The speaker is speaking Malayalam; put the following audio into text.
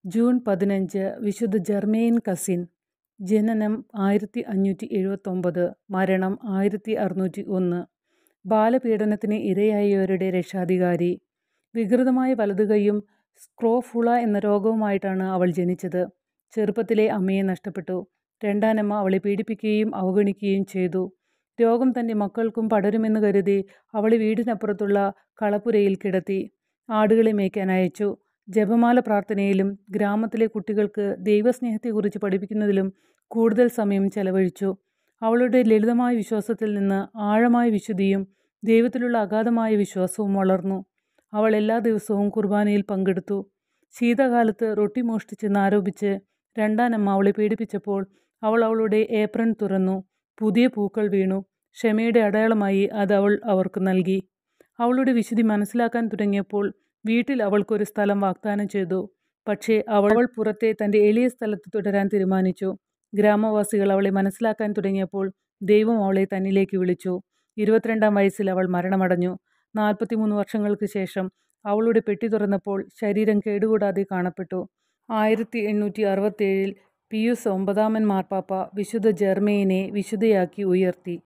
ജൂൺ പതിനഞ്ച് വിശുദ്ധ ജർമെയിൻ കസിൻ ജനനം ആയിരത്തി അഞ്ഞൂറ്റി എഴുപത്തൊമ്പത് മരണം ആയിരത്തി അറുന്നൂറ്റി ഒന്ന് ബാലപീഡനത്തിന് ഇരയായവരുടെ രക്ഷാധികാരി വികൃതമായ വലതുകൈയും സ്ക്രോഫുള എന്ന രോഗവുമായിട്ടാണ് അവൾ ജനിച്ചത് ചെറുപ്പത്തിലേ അമ്മയെ നഷ്ടപ്പെട്ടു രണ്ടാനമ്മ അവളെ പീഡിപ്പിക്കുകയും അവഗണിക്കുകയും ചെയ്തു രോഗം തൻ്റെ മക്കൾക്കും പടരുമെന്ന് കരുതി അവളെ വീടിനപ്പുറത്തുള്ള കളപ്പുരയിൽ കിടത്തി ആടുകളെ മേയ്ക്കാൻ അയച്ചു ജപമാല പ്രാർത്ഥനയിലും ഗ്രാമത്തിലെ കുട്ടികൾക്ക് ദൈവസ്നേഹത്തെക്കുറിച്ച് പഠിപ്പിക്കുന്നതിലും കൂടുതൽ സമയം ചെലവഴിച്ചു അവളുടെ ലളിതമായ വിശ്വാസത്തിൽ നിന്ന് ആഴമായ വിശുദ്ധിയും ദൈവത്തിലുള്ള അഗാധമായ വിശ്വാസവും വളർന്നു അവൾ എല്ലാ ദിവസവും കുർബാനയിൽ പങ്കെടുത്തു ശീതകാലത്ത് റൊട്ടി മോഷ്ടിച്ചെന്ന് ആരോപിച്ച് രണ്ടാനമ്മ അവളെ പീഡിപ്പിച്ചപ്പോൾ അവൾ അവളുടെ ഏപ്രൺ തുറന്നു പുതിയ പൂക്കൾ വീണു ക്ഷമയുടെ അടയാളമായി അത് അവൾ അവർക്ക് നൽകി അവളുടെ വിശുദ്ധി മനസ്സിലാക്കാൻ തുടങ്ങിയപ്പോൾ വീട്ടിൽ അവൾക്കൊരു സ്ഥലം വാഗ്ദാനം ചെയ്തു പക്ഷേ അവൾ പുറത്തെ തൻ്റെ എളിയ സ്ഥലത്ത് തുടരാൻ തീരുമാനിച്ചു ഗ്രാമവാസികൾ അവളെ മനസ്സിലാക്കാൻ തുടങ്ങിയപ്പോൾ ദൈവം അവളെ തന്നിലേക്ക് വിളിച്ചു ഇരുപത്തിരണ്ടാം വയസ്സിൽ അവൾ മരണമടഞ്ഞു നാൽപ്പത്തിമൂന്ന് വർഷങ്ങൾക്ക് ശേഷം അവളുടെ പെട്ടി തുറന്നപ്പോൾ ശരീരം കേടുകൂടാതെ കാണപ്പെട്ടു ആയിരത്തി എണ്ണൂറ്റി അറുപത്തേഴിൽ പിയൂസ് ഒമ്പതാമൻ മാർപ്പാപ്പ വിശുദ്ധ ജർമെയിനെ വിശുദ്ധയാക്കി ഉയർത്തി